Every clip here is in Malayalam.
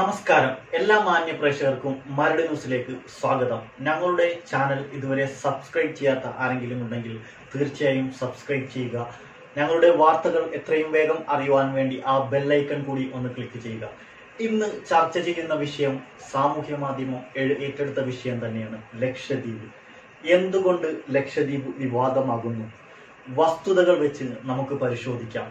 നമസ്കാരം എല്ലാ മാന്യ പ്രേക്ഷകർക്കും മരട് ന്യൂസിലേക്ക് സ്വാഗതം ഞങ്ങളുടെ ചാനൽ ഇതുവരെ സബ്സ്ക്രൈബ് ചെയ്യാത്ത ആരെങ്കിലും ഉണ്ടെങ്കിൽ തീർച്ചയായും സബ്സ്ക്രൈബ് ചെയ്യുക ഞങ്ങളുടെ വാർത്തകൾ എത്രയും വേഗം അറിയുവാൻ വേണ്ടി ആ ബെല്ലൈക്കൺ കൂടി ഒന്ന് ക്ലിക്ക് ചെയ്യുക ഇന്ന് ചർച്ച ചെയ്യുന്ന വിഷയം സാമൂഹ്യ മാധ്യമം എഴു- ഏറ്റെടുത്ത വിഷയം തന്നെയാണ് ലക്ഷദ്വീപ് എന്തുകൊണ്ട് ലക്ഷദ്വീപ് വിവാദമാകുന്നു വസ്തുതകൾ വെച്ച് നമുക്ക് പരിശോധിക്കാം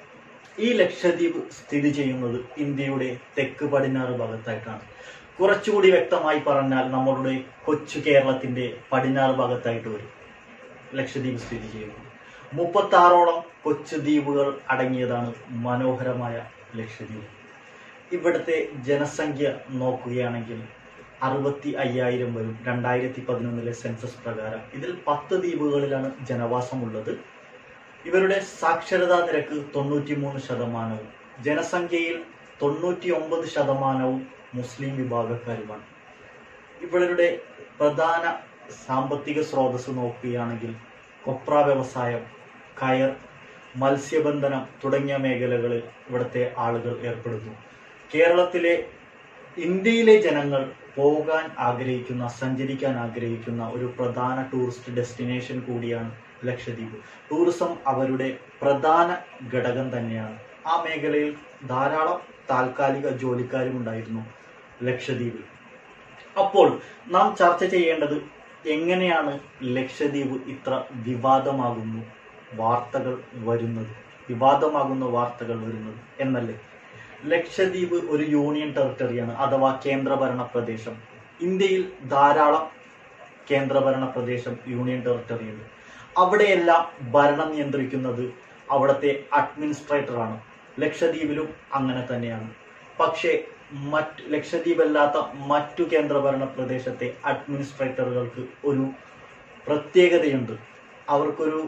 ഈ ലക്ഷദ്വീപ് സ്ഥിതി ചെയ്യുന്നത് ഇന്ത്യയുടെ തെക്ക് പടിഞ്ഞാറ് ഭാഗത്തായിട്ടാണ് കുറച്ചുകൂടി വ്യക്തമായി പറഞ്ഞാൽ നമ്മളുടെ കൊച്ചു കേരളത്തിന്റെ പടിഞ്ഞാറ് ഭാഗത്തായിട്ട് വരും ലക്ഷദ്വീപ് സ്ഥിതി ചെയ്യുന്നത് മുപ്പത്തി ആറോളം കൊച്ചു ദ്വീപുകൾ അടങ്ങിയതാണ് മനോഹരമായ ലക്ഷദ്വീപ് ഇവിടുത്തെ ജനസംഖ്യ നോക്കുകയാണെങ്കിൽ അറുപത്തി അയ്യായിരം വരും രണ്ടായിരത്തി പതിനൊന്നിലെ സെൻസസ് പ്രകാരം ഇതിൽ പത്ത് ദ്വീപുകളിലാണ് ജനവാസമുള്ളത് ഇവരുടെ സാക്ഷരതാ നിരക്ക് തൊണ്ണൂറ്റിമൂന്ന് ശതമാനവും ജനസംഖ്യയിൽ തൊണ്ണൂറ്റി ഒമ്പത് ശതമാനവും മുസ്ലിം വിഭാഗക്കാരുമാണ് ഇവരുടെ പ്രധാന സാമ്പത്തിക സ്രോതസ് നോക്കുകയാണെങ്കിൽ കൊപ്ര വ്യവസായം കയർ മത്സ്യബന്ധനം തുടങ്ങിയ മേഖലകളിൽ ഇവിടുത്തെ ആളുകൾ ഏർപ്പെടുന്നു കേരളത്തിലെ ഇന്ത്യയിലെ ജനങ്ങൾ പോകാൻ ആഗ്രഹിക്കുന്ന സഞ്ചരിക്കാൻ ആഗ്രഹിക്കുന്ന ഒരു പ്രധാന ടൂറിസ്റ്റ് ഡെസ്റ്റിനേഷൻ കൂടിയാണ് ലക്ഷദ്വീപ് ടൂറിസം അവരുടെ പ്രധാന ഘടകം തന്നെയാണ് ആ മേഖലയിൽ ധാരാളം താൽക്കാലിക ജോലിക്കാരും ഉണ്ടായിരുന്നു ലക്ഷദ്വീപിൽ അപ്പോൾ നാം ചർച്ച ചെയ്യേണ്ടത് എങ്ങനെയാണ് ലക്ഷദ്വീപ് ഇത്ര വിവാദമാകുന്നു വാർത്തകൾ വരുന്നത് വിവാദമാകുന്ന വാർത്തകൾ വരുന്നത് എന്നല്ലേ ലക്ഷദ്വീപ് ഒരു യൂണിയൻ ടെറിട്ടറിയാണ് അഥവാ കേന്ദ്രഭരണ പ്രദേശം ഇന്ത്യയിൽ ധാരാളം കേന്ദ്രഭരണ പ്രദേശം യൂണിയൻ ടെറിട്ടറി ഉണ്ട് അവിടെയെല്ലാം ഭരണം നിയന്ത്രിക്കുന്നത് അവിടുത്തെ അഡ്മിനിസ്ട്രേറ്ററാണ് ലക്ഷദ്വീപിലും അങ്ങനെ തന്നെയാണ് പക്ഷേ മറ്റ് ലക്ഷദ്വീപ് അല്ലാത്ത മറ്റു കേന്ദ്രഭരണ പ്രദേശത്തെ അഡ്മിനിസ്ട്രേറ്ററുകൾക്ക് ഒരു പ്രത്യേകതയുണ്ട് അവർക്കൊരു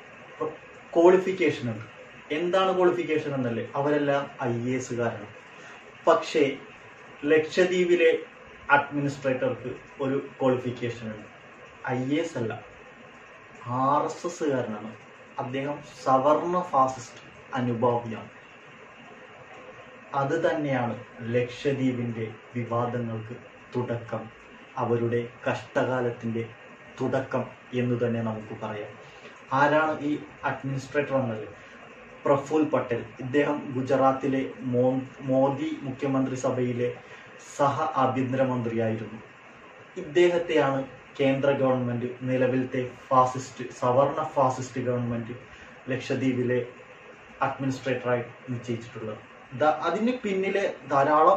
ക്വാളിഫിക്കേഷൻ ഉണ്ട് എന്താണ് ക്വാളിഫിക്കേഷൻ എന്നല്ലേ അവരെല്ലാം ഐ എ എസുകാരാണ് പക്ഷേ ലക്ഷദ്വീപിലെ അഡ്മിനിസ്ട്രേറ്റർക്ക് ഒരു ക്വാളിഫിക്കേഷൻ ഉണ്ട് ഐ എ എസ് അല്ല ആർ എസ് എസ്സുകാരനാണ് അദ്ദേഹം സവർണ ഫാസിസ്റ്റ് അനുഭാവിയാണ് അത് തന്നെയാണ് ലക്ഷദ്വീപിന്റെ വിവാദങ്ങൾക്ക് തുടക്കം അവരുടെ കഷ്ടകാലത്തിന്റെ തുടക്കം എന്ന് തന്നെ നമുക്ക് പറയാം ആരാണ് ഈ അഡ്മിനിസ്ട്രേറ്റർ എന്നത് പ്രഫുൽ പട്ടേൽ ഇദ്ദേഹം ഗുജറാത്തിലെ മോ മോദി മുഖ്യമന്ത്രി സഭയിലെ സഹ ആഭ്യന്തരമന്ത്രിയായിരുന്നു ഇദ്ദേഹത്തെയാണ് കേന്ദ്ര ഗവൺമെന്റ് നിലവിലത്തെ ഫാസിസ്റ്റ് സവർണ ഫാസിസ്റ്റ് ഗവൺമെന്റ് ലക്ഷദ്വീപിലെ അഡ്മിനിസ്ട്രേറ്ററായി നിശ്ചയിച്ചിട്ടുള്ളത് ദ- അതിന് പിന്നിലെ ധാരാളം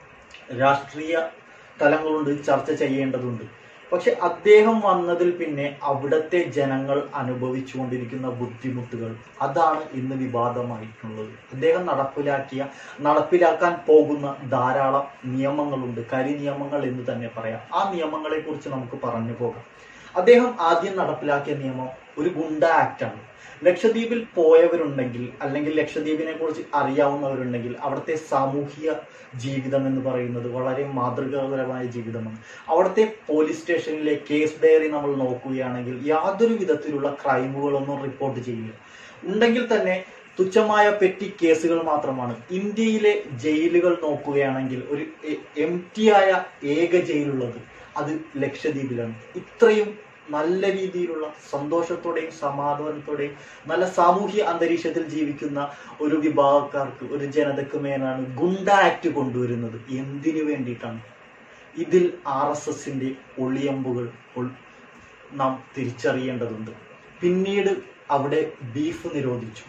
രാഷ്ട്രീയ തലങ്ങളുണ്ട് ചർച്ച ചെയ്യേണ്ടതുണ്ട് പക്ഷെ അദ്ദേഹം വന്നതിൽ പിന്നെ അവിടുത്തെ ജനങ്ങൾ അനുഭവിച്ചുകൊണ്ടിരിക്കുന്ന ബുദ്ധിമുട്ടുകൾ അതാണ് ഇന്ന് വിവാദമായിട്ടുള്ളത് അദ്ദേഹം നടപ്പിലാക്കിയ നടപ്പിലാക്കാൻ പോകുന്ന ധാരാളം നിയമങ്ങളുണ്ട് കരി നിയമങ്ങൾ എന്ന് തന്നെ പറയാം ആ നിയമങ്ങളെ കുറിച്ച് നമുക്ക് പറഞ്ഞു പോകാം അദ്ദേഹം ആദ്യം നടപ്പിലാക്കിയ നിയമം ഒരു ഗുണ്ട ആക്ട് ആണ് ലക്ഷദ്വീപിൽ പോയവരുണ്ടെങ്കിൽ അല്ലെങ്കിൽ ലക്ഷദ്വീപിനെ കുറിച്ച് അറിയാവുന്നവരുണ്ടെങ്കിൽ അവിടുത്തെ സാമൂഹിക ജീവിതം എന്ന് പറയുന്നത് വളരെ മാതൃകാപരമായ ജീവിതമാണ് അവിടുത്തെ പോലീസ് സ്റ്റേഷനിലെ കേസ് ഡയറി നമ്മൾ നോക്കുകയാണെങ്കിൽ യാതൊരു വിധത്തിലുള്ള ക്രൈമുകളൊന്നും റിപ്പോർട്ട് ചെയ്യില്ല ഉണ്ടെങ്കിൽ തന്നെ തുച്ഛമായ പെറ്റി കേസുകൾ മാത്രമാണ് ഇന്ത്യയിലെ ജയിലുകൾ നോക്കുകയാണെങ്കിൽ ഒരു എം ടി ആയ ഏക ജയിലുള്ളത് അത് ലക്ഷദ്വീപിലാണ് ഇത്രയും നല്ല രീതിയിലുള്ള സന്തോഷത്തോടെയും സമാധാനത്തോടെയും നല്ല സാമൂഹ്യ അന്തരീക്ഷത്തിൽ ജീവിക്കുന്ന ഒരു വിഭാഗക്കാർക്ക് ഒരു ജനതയ്ക്ക് മേലാണ് ഗുണ്ട ആക്ട് കൊണ്ടുവരുന്നത് എന്തിനു വേണ്ടിയിട്ടാണ് ഇതിൽ ആർ എസ് എസിന്റെ ഒളിയമ്പുകൾ ഉൾ- നാം തിരിച്ചറിയേണ്ടതുണ്ട് പിന്നീട് അവിടെ ബീഫ് നിരോധിച്ചു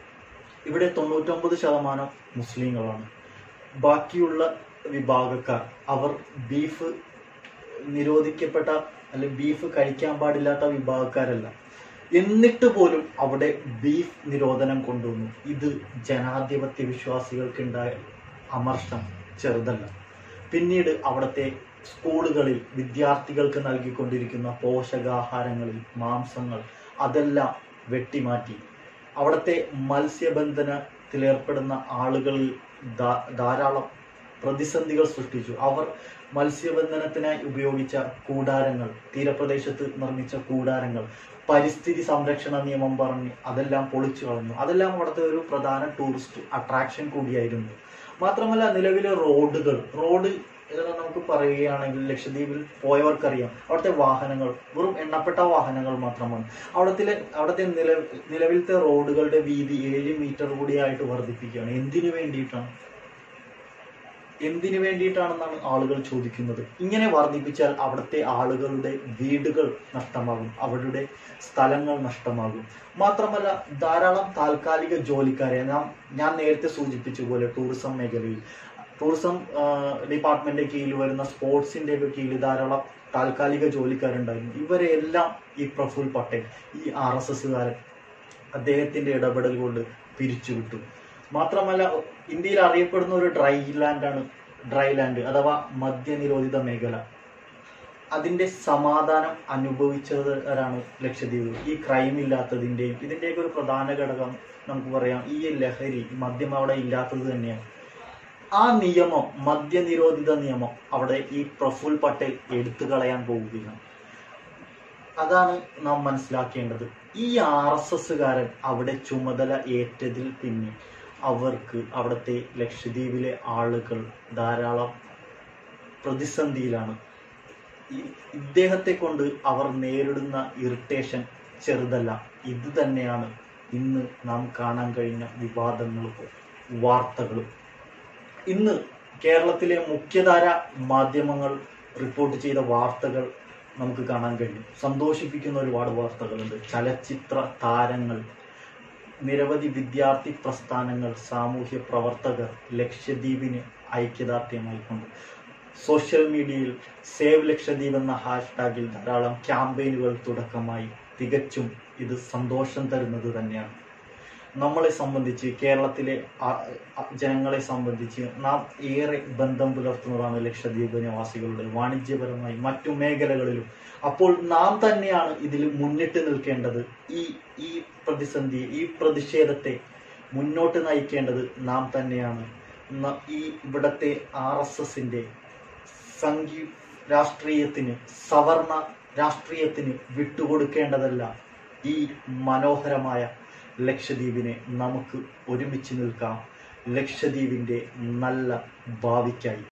ഇവിടെ തൊണ്ണൂറ്റൊമ്പത് ശതമാനം മുസ്ലിങ്ങളാണ് ബാക്കിയുള്ള വിഭാഗക്കാർ അവർ ബീഫ് നിരോധിക്കപ്പെട്ട അല്ലെ ബീഫ് കഴിക്കാൻ പാടില്ലാത്ത വിഭാഗക്കാരല്ല എന്നിട്ട് പോലും അവിടെ ബീഫ് നിരോധനം കൊണ്ടുവന്നു ഇത് ജനാധിപത്യ വിശ്വാസികൾക്കുണ്ടായ അമർഷം ചെറുതല്ല പിന്നീട് അവിടുത്തെ സ്കൂളുകളിൽ വിദ്യാർത്ഥികൾക്ക് നൽകിക്കൊണ്ടിരിക്കുന്ന പോഷകാഹാരങ്ങളിൽ മാംസങ്ങൾ അതെല്ലാം വെട്ടിമാറ്റി അവിടുത്തെ മത്സ്യബന്ധനത്തിലേർപ്പെടുന്ന ആളുകളിൽ ധാ- ധാരാളം പ്രതിസന്ധികൾ സൃഷ്ടിച്ചു അവർ മത്സ്യബന്ധനത്തിനായി ഉപയോഗിച്ച കൂടാരങ്ങൾ തീരപ്രദേശത്ത് നിർമ്മിച്ച കൂടാരങ്ങൾ പരിസ്ഥിതി സംരക്ഷണ നിയമം പറഞ്ഞ് അതെല്ലാം പൊളിച്ചു കളഞ്ഞു അതെല്ലാം അവിടുത്തെ ഒരു പ്രധാന ടൂറിസ്റ്റ് അട്രാക്ഷൻ കൂടിയായിരുന്നു മാത്രമല്ല നിലവിലെ റോഡുകൾ റോഡ് ഏതാ നമുക്ക് പറയുകയാണെങ്കിൽ ലക്ഷദ്വീപിൽ പോയവർക്കറിയാം അവിടുത്തെ വാഹനങ്ങൾ വെറും എണ്ണപ്പെട്ട വാഹനങ്ങൾ മാത്രമാണ് അവിടത്തിലെ അവിടുത്തെ നില നിലവിലത്തെ റോഡുകളുടെ വീതി ഏഴ് മീറ്റർ കൂടിയായിട്ട് വർദ്ധിപ്പിക്കുകയാണ് എന്തിനു വേണ്ടിയിട്ടാണ് എന്തിനു വേണ്ടിയിട്ടാണെന്നാണ് ആളുകൾ ചോദിക്കുന്നത് ഇങ്ങനെ വർദ്ധിപ്പിച്ചാൽ അവിടുത്തെ ആളുകളുടെ വീടുകൾ നഷ്ടമാകും അവരുടെ സ്ഥലങ്ങൾ നഷ്ടമാകും മാത്രമല്ല ധാരാളം താൽക്കാലിക ജോലിക്കാരെ നാം ഞാൻ നേരത്തെ സൂചിപ്പിച്ച പോലെ ടൂറിസം മേഖലയിൽ ടൂറിസം ഡിപ്പാർട്ട്മെന്റിന്റെ കീഴിൽ വരുന്ന സ്പോർട്സിന്റെ ഒക്കെ കീഴിൽ ധാരാളം താൽക്കാലിക ജോലിക്കാരുണ്ടായിരുന്നു ഇവരെല്ലാം ഈ പ്രഫുൽ പട്ടേൽ ഈ ആർ എസ് എസ്സുകാരൻ അദ്ദേഹത്തിന്റെ ഇടപെടൽ കൊണ്ട് പിരിച്ചുവിട്ടു മാത്രമല്ല ഇന്ത്യയിൽ അറിയപ്പെടുന്ന ഒരു ഡ്രൈ ലാൻഡാണ് ഡ്രൈ ലാൻഡ് അഥവാ മദ്യനിരോധിത മേഖല അതിന്റെ സമാധാനം അനുഭവിച്ചവരാണ് ലക്ഷദ്വീപ് ഈ ക്രൈം ഇല്ലാത്തതിന്റെയും ഇതിന്റെയൊക്കെ ഒരു പ്രധാന ഘടകം നമുക്ക് പറയാം ഈ ലഹരി ഈ മദ്യം അവിടെ ഇല്ലാത്തത് തന്നെയാണ് ആ നിയമം മദ്യനിരോധിത നിയമം അവിടെ ഈ പ്രഫുൽ പട്ടേൽ എടുത്തു കളയാൻ പോവുകയാണ് അതാണ് നാം മനസ്സിലാക്കേണ്ടത് ഈ ആർ എസ് എസ്സുകാരൻ അവിടെ ചുമതല ഏറ്റതിൽ പിന്നെ അവർക്ക് അവിടുത്തെ ലക്ഷദ്വീപിലെ ആളുകൾ ധാരാളം പ്രതിസന്ധിയിലാണ് ഈ- ഇദ്ദേഹത്തെ കൊണ്ട് അവർ നേരിടുന്ന ഇറിറ്റേഷൻ ചെറുതല്ല ഇത് തന്നെയാണ് ഇന്ന് നാം കാണാൻ കഴിഞ്ഞ വിവാദങ്ങളും വാർത്തകളും ഇന്ന് കേരളത്തിലെ മുഖ്യധാര മാധ്യമങ്ങൾ റിപ്പോർട്ട് ചെയ്ത വാർത്തകൾ നമുക്ക് കാണാൻ കഴിയും സന്തോഷിപ്പിക്കുന്ന ഒരുപാട് വാർത്തകളുണ്ട് ചലച്ചിത്ര താരങ്ങൾ നിരവധി വിദ്യാർത്ഥി പ്രസ്ഥാനങ്ങൾ സാമൂഹ്യ പ്രവർത്തകർ ലക്ഷദ്വീപിന് ഐക്യദാർഢ്യമായിക്കൊണ്ട് സോഷ്യൽ മീഡിയയിൽ സേവ് ലക്ഷദ്വീപ് എന്ന ഹാഷ്ടാഗിൽ ധാരാളം ക്യാമ്പയിനുകൾ തുടക്കമായി തികച്ചും ഇത് സന്തോഷം തരുന്നത് തന്നെയാണ് നമ്മളെ സംബന്ധിച്ച് കേരളത്തിലെ ആ- ആ- ജനങ്ങളെ സംബന്ധിച്ച് നാം ഏറെ ബന്ധം പുലർത്തുന്നതാണ് ലക്ഷദ്വീപ് നിവാസികളുടെ വാണിജ്യപരമായി മറ്റു മേഖലകളിലും അപ്പോൾ നാം തന്നെയാണ് ഇതിൽ മുന്നിട്ട് നിൽക്കേണ്ടത് ഈ ഈ പ്രതിസന്ധി ഈ പ്രതിഷേധത്തെ മുന്നോട്ട് നയിക്കേണ്ടത് നാം തന്നെയാണ് ന- ഈ ഇവിടത്തെ ആർ എസ് എസിന്റെ സംഘി രാഷ്ട്രീയത്തിന് സവർണ രാഷ്ട്രീയത്തിന് വിട്ടുകൊടുക്കേണ്ടതല്ല ഈ മനോഹരമായ ലക്ഷദ്വീപിനെ നമുക്ക് ഒരുമിച്ച് നിൽക്കാം ലക്ഷദ്വീപിന്റെ നല്ല ഭാവിക്കായി